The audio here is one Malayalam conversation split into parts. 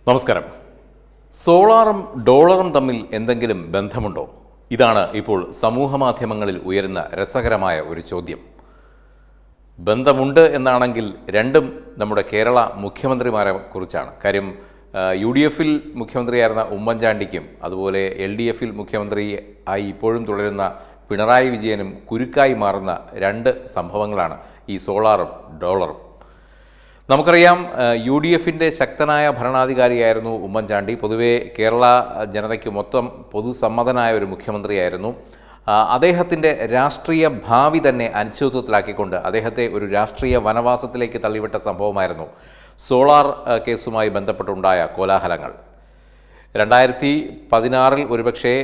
നമസ്കാരം സോളാറും ഡോളറും തമ്മിൽ എന്തെങ്കിലും ബന്ധമുണ്ടോ ഇതാണ് ഇപ്പോൾ സമൂഹ മാധ്യമങ്ങളിൽ ഉയരുന്ന രസകരമായ ഒരു ചോദ്യം ബന്ധമുണ്ട് എന്നാണെങ്കിൽ രണ്ടും നമ്മുടെ കേരള മുഖ്യമന്ത്രിമാരെ കുറിച്ചാണ് കാര്യം യു ഡി എഫിൽ മുഖ്യമന്ത്രിയായിരുന്ന ഉമ്മൻചാണ്ടിക്കും അതുപോലെ എൽ ഡി എഫിൽ മുഖ്യമന്ത്രി ആയി ഇപ്പോഴും തുടരുന്ന പിണറായി വിജയനും കുരുക്കായി മാറുന്ന രണ്ട് സംഭവങ്ങളാണ് ഈ സോളാറും ഡോളറും നമുക്കറിയാം യു ഡി എഫിൻ്റെ ശക്തനായ ഭരണാധികാരിയായിരുന്നു ഉമ്മൻചാണ്ടി പൊതുവെ കേരള ജനതയ്ക്ക് മൊത്തം പൊതുസമ്മതനായ ഒരു മുഖ്യമന്ത്രിയായിരുന്നു ആ, അദ്ദേഹത്തിൻ്റെ രാഷ്ട്രീയ ഭാവി തന്നെ അനിശ്ചിതത്വത്തിലാക്കിക്കൊണ്ട് അദ്ദേഹത്തെ ഒരു രാഷ്ട്രീയ വനവാസത്തിലേക്ക് തള്ളിവിട്ട സംഭവമായിരുന്നു സോളാർ ആ, കേസുമായി ബന്ധപ്പെട്ടുണ്ടായ കോലാഹലങ്ങൾ രണ്ടായിരത്തി പതിനാറിൽ ഒരുപക്ഷെ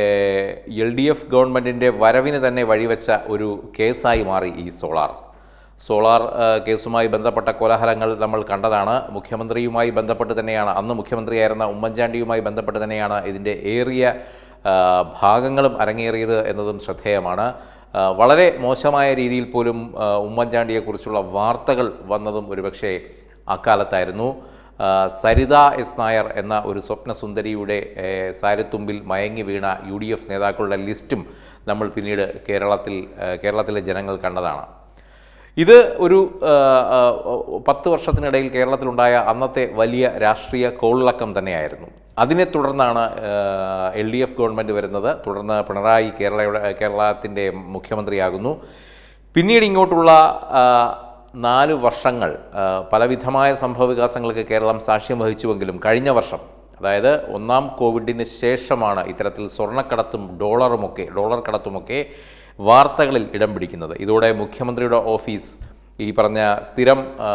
എൽ ഡി എഫ് ഗവൺമെൻറ്റിൻ്റെ വരവിന് തന്നെ വഴിവെച്ച ഒരു കേസായി മാറി ഈ സോളാർ സോളാർ ആ, കേസുമായി ബന്ധപ്പെട്ട കോലാഹലങ്ങൾ നമ്മൾ കണ്ടതാണ് മുഖ്യമന്ത്രിയുമായി ബന്ധപ്പെട്ട് തന്നെയാണ് അന്ന് മുഖ്യമന്ത്രിയായിരുന്ന ഉമ്മൻചാണ്ടിയുമായി ബന്ധപ്പെട്ട് തന്നെയാണ് ഇതിൻ്റെ ഏറിയ ആ, ഭാഗങ്ങളും അരങ്ങേറിയത് എന്നതും ശ്രദ്ധേയമാണ് ആ, വളരെ മോശമായ രീതിയിൽ പോലും ആ, ഉമ്മൻചാണ്ടിയെക്കുറിച്ചുള്ള വാർത്തകൾ വന്നതും ഒരുപക്ഷെ അക്കാലത്തായിരുന്നു ആ, സരിത എസ് നായർ എന്ന ഒരു സ്വപ്നസുന്ദരിയുടെ ഏ, സാരത്തുമ്പിൽ മയങ്ങി വീണ യു ഡി എഫ് നേതാക്കളുടെ ലിസ്റ്റും നമ്മൾ പിന്നീട് കേരളത്തിൽ ആ, കേരളത്തിലെ ജനങ്ങൾ കണ്ടതാണ് ഇത് ഒരു ആ, ആ, പത്ത് വർഷത്തിനിടയിൽ കേരളത്തിലുണ്ടായ അന്നത്തെ വലിയ രാഷ്ട്രീയ കോളിളക്കം തന്നെയായിരുന്നു അതിനെ തുടർന്നാണ് എൽ ഡി എഫ് ഗവൺമെൻറ് വരുന്നത് തുടർന്ന് പിണറായി കേരളയുടെ കേരളത്തിൻ്റെ മുഖ്യമന്ത്രിയാകുന്നു പിന്നീട് ഇങ്ങോട്ടുള്ള ആ, നാല് വർഷങ്ങൾ ആ, പലവിധമായ സംഭവവികാസങ്ങൾക്ക് കേരളം സാക്ഷ്യം വഹിച്ചുവെങ്കിലും കഴിഞ്ഞ വർഷം അതായത് ഒന്നാം കോവിഡിന് ശേഷമാണ് ഇത്തരത്തിൽ സ്വർണ്ണക്കടത്തും ഡോളറുമൊക്കെ ഡോളർ കടത്തുമൊക്കെ വാർത്തകളിൽ ഇടം പിടിക്കുന്നത് ഇതോടെ മുഖ്യമന്ത്രിയുടെ ഓഫീസ് ഈ പറഞ്ഞ സ്ഥിരം ആ,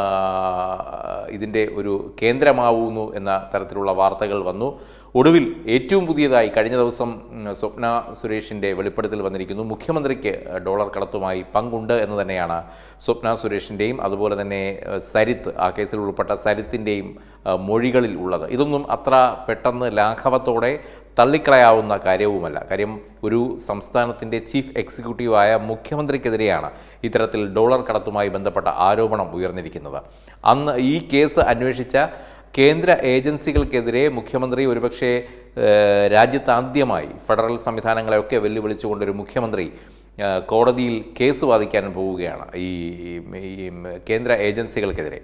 ഇതിൻ്റെ ഒരു കേന്ദ്രമാവുന്നു എന്ന തരത്തിലുള്ള വാർത്തകൾ വന്നു ഒടുവിൽ ഏറ്റവും പുതിയതായി കഴിഞ്ഞ ദിവസം ഉം, സ്വപ്ന സുരേഷിൻ്റെ വെളിപ്പെടുത്തൽ വന്നിരിക്കുന്നു മുഖ്യമന്ത്രിക്ക് ഡോളർ കടത്തുമായി പങ്കുണ്ട് എന്ന് തന്നെയാണ് സ്വപ്ന സുരേഷിൻ്റെയും അതുപോലെ തന്നെ ഏഹ്, സരിത്ത് ആ കേസിൽ ഉൾപ്പെട്ട സരിത്തിൻ്റെയും ഏഹ്, മൊഴികളിൽ ഉള്ളത് ഇതൊന്നും അത്ര പെട്ടെന്ന് ലാഘവത്തോടെ തള്ളിക്കളയാവുന്ന കാര്യവുമല്ല കാര്യം ഒരു സംസ്ഥാനത്തിൻ്റെ ചീഫ് എക്സിക്യൂട്ടീവായ മുഖ്യമന്ത്രിക്കെതിരെയാണ് ഇത്തരത്തിൽ ഡോളർ കടത്തുമായി ബന്ധപ്പെട്ട ആരോപണം ഉയർന്നിരിക്കുന്നത് അന്ന് ഈ കേസ് അന്വേഷിച്ച കേന്ദ്ര ഏജൻസികൾക്കെതിരെ മുഖ്യമന്ത്രി ഒരുപക്ഷെ ഏഹ്, രാജ്യത്ത് ആദ്യമായി ഫെഡറൽ സംവിധാനങ്ങളെയൊക്കെ വെല്ലുവിളിച്ചുകൊണ്ടൊരു മുഖ്യമന്ത്രി ഏഹ്, കോടതിയിൽ കേസ് വാദിക്കാൻ പോവുകയാണ് ഈ ഈ കേന്ദ്ര ഏജൻസികൾക്കെതിരെ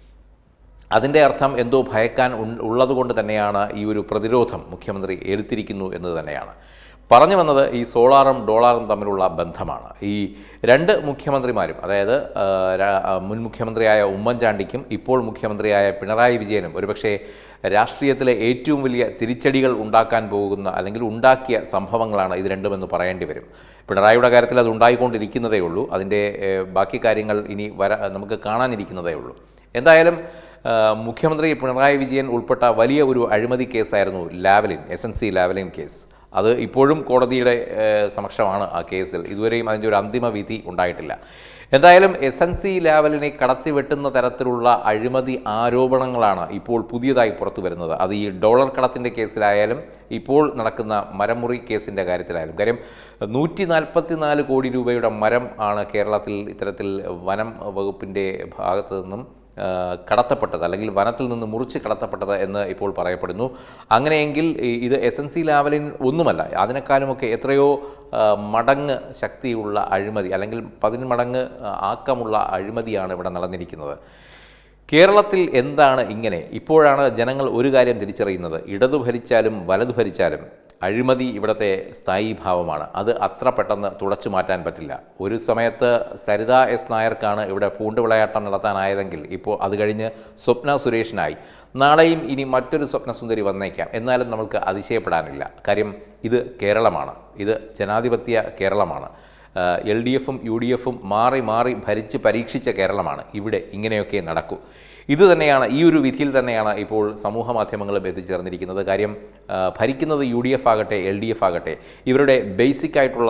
അതിൻ്റെ അർത്ഥം എന്തോ ഭയക്കാൻ ഉൺ- ഉള്ളതുകൊണ്ട് തന്നെയാണ് ഈ ഒരു പ്രതിരോധം മുഖ്യമന്ത്രി എടുത്തിരിക്കുന്നു എന്ന് തന്നെയാണ് പറഞ്ഞു വന്നത് ഈ സോളാറും ഡോളറും തമ്മിലുള്ള ബന്ധമാണ് ഈ രണ്ട് മുഖ്യമന്ത്രിമാരും അതായത് ആ, രാ- ആ, മുൻ മുഖ്യമന്ത്രിയായ ഉമ്മൻചാണ്ടിക്കും ഇപ്പോൾ മുഖ്യമന്ത്രിയായ പിണറായി വിജയനും ഒരുപക്ഷെ രാഷ്ട്രീയത്തിലെ ഏറ്റവും വലിയ തിരിച്ചടികൾ ഉണ്ടാക്കാൻ പോകുന്ന അല്ലെങ്കിൽ ഉണ്ടാക്കിയ സംഭവങ്ങളാണ് ഇത് രണ്ടുമെന്ന് പറയേണ്ടി വരും പിണറായിയുടെ കാര്യത്തിൽ അത് ഉണ്ടായിക്കൊണ്ടിരിക്കുന്നതേ ഉള്ളൂ അതിൻ്റെ ഏഹ്, ബാക്കി കാര്യങ്ങൾ ഇനി വര നമുക്ക് കാണാനിരിക്കുന്നതേ ഉള്ളൂ എന്തായാലും ആ, മുഖ്യമന്ത്രി പിണറായി വിജയൻ ഉൾപ്പെട്ട വലിയ ഒരു അഴിമതി കേസായിരുന്നു Lavalin S N C Lavalin case അത് ഇപ്പോഴും കോടതിയുടെ ഏഹ്, സമക്ഷമാണ് ആ കേസിൽ ഇതുവരെയും അതിൻ്റെ ഒരു അന്തിമ വിധി ഉണ്ടായിട്ടില്ല എന്തായാലും എസ് എൻ സി ലാവലിനെ കടത്തിവെട്ടുന്ന തരത്തിലുള്ള അഴിമതി ആരോപണങ്ങളാണ് ഇപ്പോൾ പുതിയതായി പുറത്തു വരുന്നത് അത് ഈ ഡോളർ കടത്തിൻ്റെ കേസിലായാലും ഇപ്പോൾ നടക്കുന്ന മരമുറി കേസിൻ്റെ കാര്യത്തിലായാലും കാര്യം നൂറ്റി നാൽപ്പത്തി നാല് കോടി രൂപയുടെ മരം ആണ് കേരളത്തിൽ ഇത്തരത്തിൽ വനം വകുപ്പിൻ്റെ ഭാഗത്തു നിന്നും ആ, കടത്തപ്പെട്ടത് അല്ലെങ്കിൽ വനത്തിൽ നിന്ന് മുറിച്ച് കടത്തപ്പെട്ടത് എന്ന് ഇപ്പോൾ പറയപ്പെടുന്നു അങ്ങനെയെങ്കിൽ ഈ- ഇത് എസ് എൻ സി ലാവലിൻ ഒന്നുമല്ല അതിനേക്കാളുമൊക്കെ എത്രയോ ആ, മടങ്ങ് ശക്തിയുള്ള അഴിമതി അല്ലെങ്കിൽ പതിന് മടങ്ങ് ആ, ആക്കമുള്ള അഴിമതിയാണ് ഇവിടെ നടന്നിരിക്കുന്നത് കേരളത്തിൽ എന്താണ് ഇങ്ങനെ ഇപ്പോഴാണ് ജനങ്ങൾ ഒരു കാര്യം തിരിച്ചറിയുന്നത് ഇടതു ഭരിച്ചാലും വലതു ഭരിച്ചാലും അഴിമതി ഇവിടുത്തെ സ്ഥായി ഭാവമാണ് അത് അത്ര പെട്ടെന്ന് തുടച്ചു മാറ്റാൻ പറ്റില്ല ഒരു സമയത്ത് സരിത എസ് നായർക്കാണ് ഇവിടെ പൂണ്ടുവിളയാട്ടം നടത്താനായതെങ്കിൽ ഇപ്പോൾ അത് കഴിഞ്ഞ് സ്വപ്ന സുരേഷിനായി നാളെയും ഇനി മറ്റൊരു സ്വപ്നസുന്ദരി വന്നേക്കാം എന്നാലും നമുക്ക് അതിശയപ്പെടാനില്ല കാര്യം ഇത് കേരളമാണ് ഇത് ജനാധിപത്യ കേരളമാണ് എൽ ഡി എഫും യു ഡി എഫും മാറി മാറി ഭരിച്ച് പരീക്ഷിച്ച കേരളമാണ് ഇവിടെ ഇങ്ങനെയൊക്കെ നടക്കൂ ഇത് തന്നെയാണ് ഈ ഒരു വിധിയിൽ തന്നെയാണ് ഇപ്പോൾ സമൂഹ മാധ്യമങ്ങളും എത്തിച്ചേർന്നിരിക്കുന്നത് കാര്യം ആ, ഭരിക്കുന്നത് യു ഡി എഫ് ആകട്ടെ എൽ ഡി എഫ് ആകട്ടെ ഇവരുടെ ബേസിക് ആയിട്ടുള്ള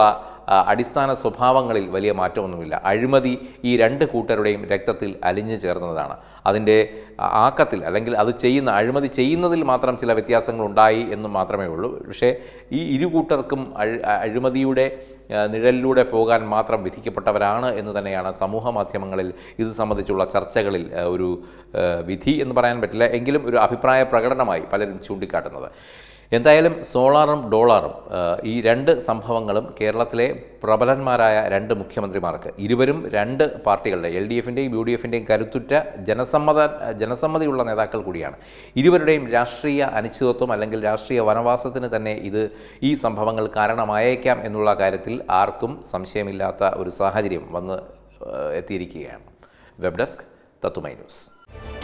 ആ, അടിസ്ഥാന സ്വഭാവങ്ങളിൽ വലിയ മാറ്റമൊന്നുമില്ല അഴിമതി ഈ രണ്ട് കൂട്ടരുടെയും രക്തത്തിൽ അലിഞ്ഞു ചേർന്നതാണ് അതിൻ്റെ ആ- ആക്കത്തിൽ അല്ലെങ്കിൽ അത് ചെയ്യുന്ന അഴിമതി ചെയ്യുന്നതിൽ മാത്രം ചില വ്യത്യാസങ്ങൾ ഉണ്ടായി എന്ന് മാത്രമേ ഉള്ളൂ പക്ഷേ ഈ ഇരു കൂട്ടർക്കും അഴി- അഴിമതിയുടെ ആ, നിഴലിലൂടെ പോകാൻ മാത്രം വിധിക്കപ്പെട്ടവരാണ് എന്ന് തന്നെയാണ് സമൂഹ മാധ്യമങ്ങളിൽ ഇത് സംബന്ധിച്ചുള്ള ചർച്ചകളിൽ ആ, ഒരു ആ, വിധി എന്ന് പറയാൻ പറ്റില്ല എങ്കിലും ഒരു അഭിപ്രായ പ്രകടനമായി പലരും ചൂണ്ടിക്കാട്ടുന്നത് എന്തായാലും സോളാറും ഡോളാറും ആ, ഈ രണ്ട് സംഭവങ്ങളും കേരളത്തിലെ പ്രബലന്മാരായ രണ്ട് മുഖ്യമന്ത്രിമാർക്ക് ഇരുവരും രണ്ട് പാർട്ടികളുടെ എൽ ഡി എഫിൻ്റെയും യു ഡി എഫിൻ്റെയും കരുത്തുറ്റ ജനസമ്മത ജനസമ്മതിയുള്ള നേതാക്കൾ കൂടിയാണ് ഇരുവരുടെയും രാഷ്ട്രീയ അനിശ്ചിതത്വം അല്ലെങ്കിൽ രാഷ്ട്രീയ വനവാസത്തിന് തന്നെ ഇത് ഈ സംഭവങ്ങൾ കാരണമായേക്കാം എന്നുള്ള കാര്യത്തിൽ ആർക്കും സംശയമില്ലാത്ത ഒരു സാഹചര്യം വന്ന് ആ, എത്തിയിരിക്കുകയാണ് വെബ് ഡെസ്ക് തത്തുമൈ ന്യൂസ്